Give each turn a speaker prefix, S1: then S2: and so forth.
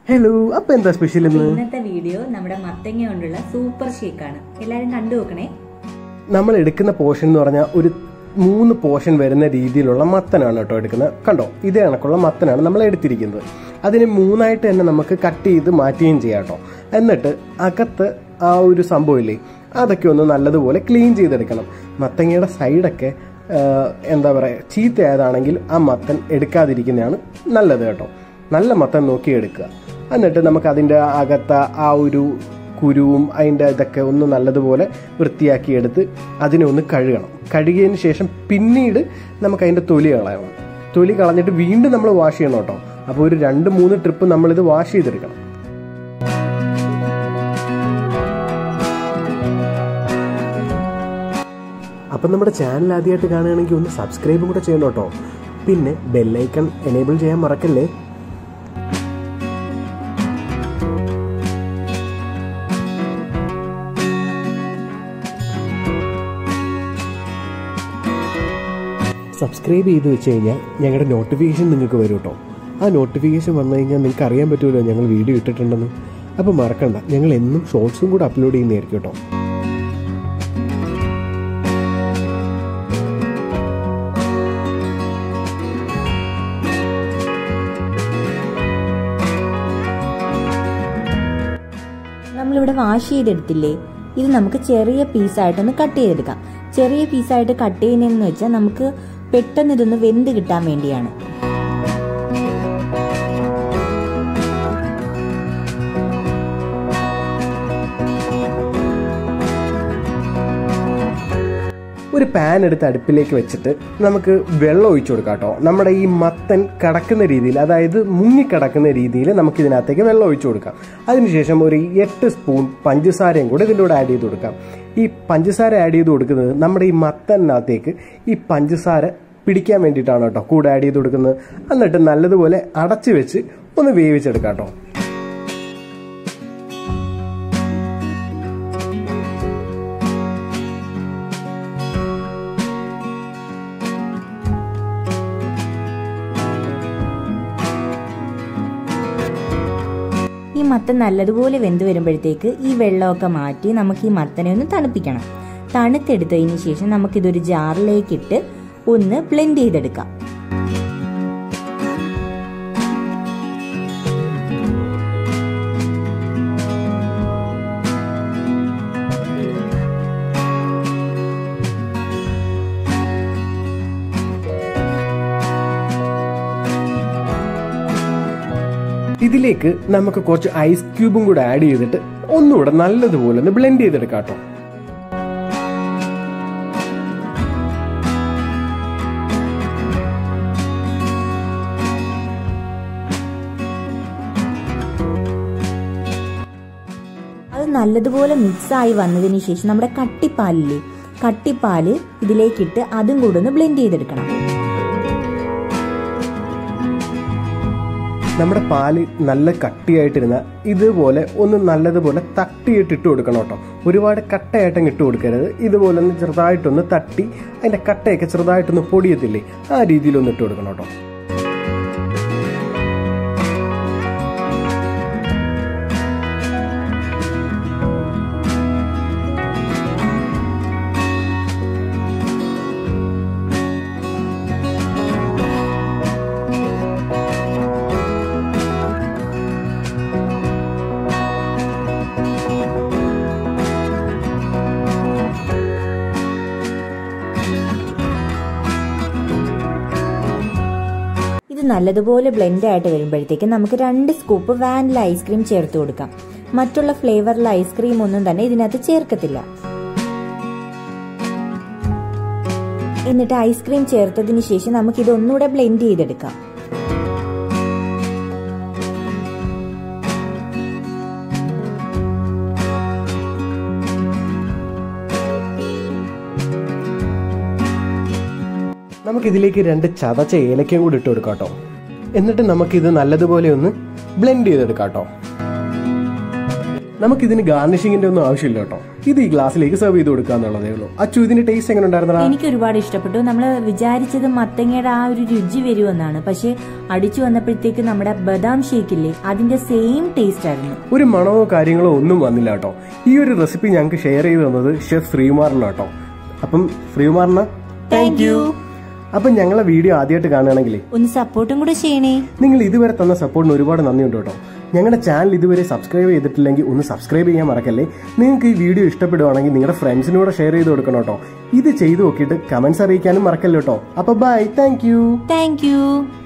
S1: hello അപ്പൊ എന്താ special ഇന്ന്
S2: ഇന്നത്തെ വീഡിയോ നമ്മുടെ മത്തങ്ങ കൊണ്ടുള്ള സൂപ്പർ ഷേക്കാണ് എല്ലാരും കണ്ടു നോക്കണേ
S1: നമ്മൾ എടുക്കുന്ന പോർഷൻ എന്ന് പറഞ്ഞാൽ ഒരു മൂന്ന് പോർഷൻ വരുന്ന രീതിയിലുള്ള മത്തനാണ് കേട്ടോ എടുക്കുന്നത് കണ്ടോ ഇതേ കണക്കുള്ള മത്തനാണ് നമ്മൾ എടുത്തിരിക്കുന്നത് അതിന് മൂന്നായിട്ട് തന്നെ നമുക്ക് കട്ട് ചെയ്ത് മാറ്റുകയും ചെയ്യാം കേട്ടോ എന്നിട്ട് അകത്ത് ആ ഒരു സംഭവമില്ലേ അതൊക്കെ ഒന്ന് നല്ലതുപോലെ ക്ലീൻ ചെയ്തെടുക്കണം മത്തങ്ങയുടെ സൈഡൊക്കെ ആ, എന്താ പറയുക ചീത്തയായതാണെങ്കിൽ ആ മത്തൻ എടുക്കാതിരിക്കുന്നതാണ് നല്ലത് കേട്ടോ നല്ല മത്തൻ നോക്കി എടുക്കുക എന്നിട്ട് നമുക്ക് അതിൻ്റെ അകത്ത ആ ഒരു കുരുവും അതിൻ്റെ ഇതൊക്കെ ഒന്ന് നല്ലതുപോലെ വൃത്തിയാക്കി എടുത്ത് അതിനെ ഒന്ന് കഴുകണം കഴുകിയതിന് ശേഷം പിന്നീട് നമുക്ക് അതിൻ്റെ തൊലി കളയണം തൊലി കളഞ്ഞിട്ട് വീണ്ടും നമ്മൾ വാഷ് ചെയ്യണം കേട്ടോ അപ്പോൾ ഒരു രണ്ട് മൂന്ന് ട്രിപ്പ് നമ്മളിത് വാഷ് ചെയ്തെടുക്കണം അപ്പം നമ്മുടെ ചാനൽ ആദ്യമായിട്ട് കാണുകയാണെങ്കിൽ ഒന്ന് സബ്സ്ക്രൈബും കൂടെ ചെയ്യണം കേട്ടോ പിന്നെ ബെല്ലൈക്കൺ എനേബിൾ ചെയ്യാൻ മറക്കല്ലേ സബ്സ്ക്രൈബ് ചെയ്ത് വെച്ച് കഴിഞ്ഞാൽ ഞങ്ങളുടെ നോട്ടിഫിക്കേഷൻ നിങ്ങൾക്ക് വരും കേട്ടോ ആ നോട്ടിഫിക്കേഷൻ വന്നു കഴിഞ്ഞാൽ നിങ്ങൾക്ക് അറിയാൻ പറ്റുമല്ലോ ഞങ്ങൾ വീഡിയോ ഇട്ടിട്ടുണ്ടെന്ന് അപ്പോൾ മറക്കണ്ട ഞങ്ങൾ എന്നും ഷോർട്സും കൂടെ അപ്ലോഡ് ചെയ്യുന്നതായിരിക്കും കേട്ടോ
S2: നമ്മളിവിടെ വാഷ് ചെയ്തെടുത്തില്ലേ ഇത് നമുക്ക് ചെറിയ പീസായിട്ടൊന്ന് കട്ട് ചെയ്തെടുക്കാം ചെറിയ പീസായിട്ട് കട്ട് ചെയ്യുന്നതെന്ന് വെച്ചാൽ നമുക്ക് പെട്ടെന്ന് ഇതൊന്ന് വെന്ത് കിട്ടാൻ വേണ്ടിയാണ്
S1: ഒരു പാൻ എടുത്ത് അടുപ്പിലേക്ക് വെച്ചിട്ട് നമുക്ക് വെള്ളം ഒഴിച്ചു കൊടുക്കാം കേട്ടോ നമ്മുടെ ഈ മത്തൻ കിടക്കുന്ന രീതിയിൽ അതായത് മുങ്ങിക്കിടക്കുന്ന രീതിയിൽ നമുക്ക് ഇതിനകത്തേക്ക് വെള്ളം ഒഴിച്ചു കൊടുക്കാം അതിനുശേഷം ഒരു എട്ട് സ്പൂൺ പഞ്ചസാരയും കൂടെ ഇതിൻ്റെ കൂടെ ആഡ് ചെയ്ത് കൊടുക്കാം ഈ പഞ്ചസാര ആഡ് ചെയ്ത് കൊടുക്കുന്നത് നമ്മുടെ ഈ മത്തനകത്തേക്ക് ഈ പഞ്ചസാര പിടിക്കാൻ വേണ്ടിയിട്ടാണ് കേട്ടോ കൂടെ ആഡ് ചെയ്ത് കൊടുക്കുന്നത് എന്നിട്ട് നല്ലതുപോലെ അടച്ചു വെച്ച് ഒന്ന് വേവിച്ചെടുക്കാം കേട്ടോ
S2: ഈ മത്തൻ നല്ലതുപോലെ വെന്ത് വരുമ്പോഴത്തേക്ക് ഈ വെള്ളമൊക്കെ മാറ്റി നമുക്ക് ഈ മത്തനെ ഒന്ന് തണുപ്പിക്കണം തണുത്തെടുത്തതിന് ശേഷം നമുക്കിതൊരു ജാറിലേക്ക് ഇട്ട് ഒന്ന് ബ്ലെൻഡ് ചെയ്തെടുക്കാം
S1: ഇതിലേക്ക് നമുക്ക് കുറച്ച് ഐസ് ക്യൂബും കൂടെ ആഡ് ചെയ്തിട്ട് ഒന്നുകൂടെ നല്ലതുപോലെ ഒന്ന് ബ്ലെൻഡ് ചെയ്തെടുക്കാം കേട്ടോ
S2: അത് നല്ലതുപോലെ മിക്സ് ആയി വന്നതിന് ശേഷം നമ്മുടെ കട്ടിപ്പാലില്ലേ കട്ടിപ്പാല് ഇതിലേക്കിട്ട് അതും കൂടെ ഒന്ന് ബ്ലെൻഡ് ചെയ്തെടുക്കണം
S1: നമ്മുടെ പാല് നല്ല കട്ടിയായിട്ടിരുന്ന ഇതുപോലെ ഒന്ന് നല്ലതുപോലെ തട്ടിയിട്ട് ഇട്ട് കൊടുക്കണം കേട്ടോ ഒരുപാട് കട്ടയായിട്ടങ്ങ് ഇട്ട് കൊടുക്കരുത് ഇതുപോലെ ഒന്ന് ചെറുതായിട്ടൊന്ന് തട്ടി അതിന്റെ കട്ടയൊക്കെ ചെറുതായിട്ടൊന്ന് പൊടിയത്തില്ലേ ആ രീതിയിലൊന്ന് ഇട്ട് കൊടുക്കണം കേട്ടോ
S2: ഇത് നല്ലതുപോലെ ബ്ലെൻഡ് ആയിട്ട് വരുമ്പോഴത്തേക്ക് നമുക്ക് രണ്ട് സ്കൂപ്പ് വാനില ഐസ്ക്രീം ചേർത്ത് കൊടുക്കാം മറ്റുള്ള ഫ്ലേവറിലെ ഐസ്ക്രീം ഒന്നും തന്നെ ഇതിനകത്ത് ചേർക്കത്തില്ല എന്നിട്ട് ഐസ്ക്രീം ചേർത്തതിന് ശേഷം നമുക്ക് ഇത് ഒന്നുകൂടെ ബ്ലെൻഡ് ചെയ്തെടുക്കാം
S1: നമുക്ക് ഇതിലേക്ക് രണ്ട് ചതച്ച ഏലക്കയും കൂടി ഇട്ട് കൊടുക്കാം കേട്ടോ എന്നിട്ട് നമുക്കിത് നല്ലതുപോലെ ഒന്ന് ബ്ലെൻഡ് ചെയ്തെടുക്കാം കേട്ടോ നമുക്കിതിന് ഗാർണിഷിങ്ങിന്റെ ഒന്നും ആവശ്യമില്ല കേട്ടോ ഇത് ഈ ഗ്ലാസ്സിലേക്ക് സെർവ് ചെയ്ത് കൊടുക്കാന്നുള്ളതേ ഉള്ളൂ അച്ചു ഇതിന്റെ ടേസ്റ്റ് എങ്ങനെ ഉണ്ടായിരുന്നടാ
S2: എനിക്ക് ഒരുപാട് ഇഷ്ടപ്പെട്ടു നമ്മൾ വിചാരിച്ചത് മത്തങ്ങയുടെ ആ ഒരു രുചി വരുമെന്നാണ് പക്ഷെ അടിച്ചു വന്നപ്പോഴത്തേക്ക് നമ്മുടെ ബദാം ഷേക്കില്ലേ അതിന്റെ സെയിം ടേസ്റ്റ് ആയിരുന്നു
S1: ഒരു മണമോ കാര്യങ്ങളോ ഒന്നും വന്നില്ല കേട്ടോ ഈ ഒരു റെസിപ്പി ഞങ്ങൾക്ക് ഷെയർ ചെയ്ത് തന്നത് ഷെഫ് ശ്രീകുമാറിന് കേട്ടോ അപ്പം ശ്രീകുമാറിന്
S2: താങ്ക് യു
S1: അപ്പം ഞങ്ങളെ വീഡിയോ ആദ്യമായിട്ട് കാണുകയാണെങ്കിലേ
S2: ഒന്ന് സപ്പോർട്ടും കൂടെ ചെയ്യണേ
S1: നിങ്ങൾ ഇതുവരെ തന്ന സപ്പോർട്ടിന് ഒരുപാട് നന്ദിയുണ്ട് കേട്ടോ ഞങ്ങളുടെ ചാനൽ ഇതുവരെ സബ്സ്ക്രൈബ് ചെയ്തിട്ടില്ലെങ്കിൽ ഒന്ന് സബ്സ്ക്രൈബ് ചെയ്യാൻ മറക്കല്ലേ നിങ്ങൾക്ക് ഈ വീഡിയോ ഇഷ്ടപ്പെടുവാണെങ്കിൽ നിങ്ങളുടെ ഫ്രണ്ട്സിനൂടെ ഷെയർ ചെയ്ത് കൊടുക്കണം കേട്ടോ ഇത് ചെയ്തു നോക്കിയിട്ട് കമന്റ്സ് അറിയിക്കാനും മറക്കല്ലോ കേട്ടോ അപ്പൊ bye thank you
S2: thank U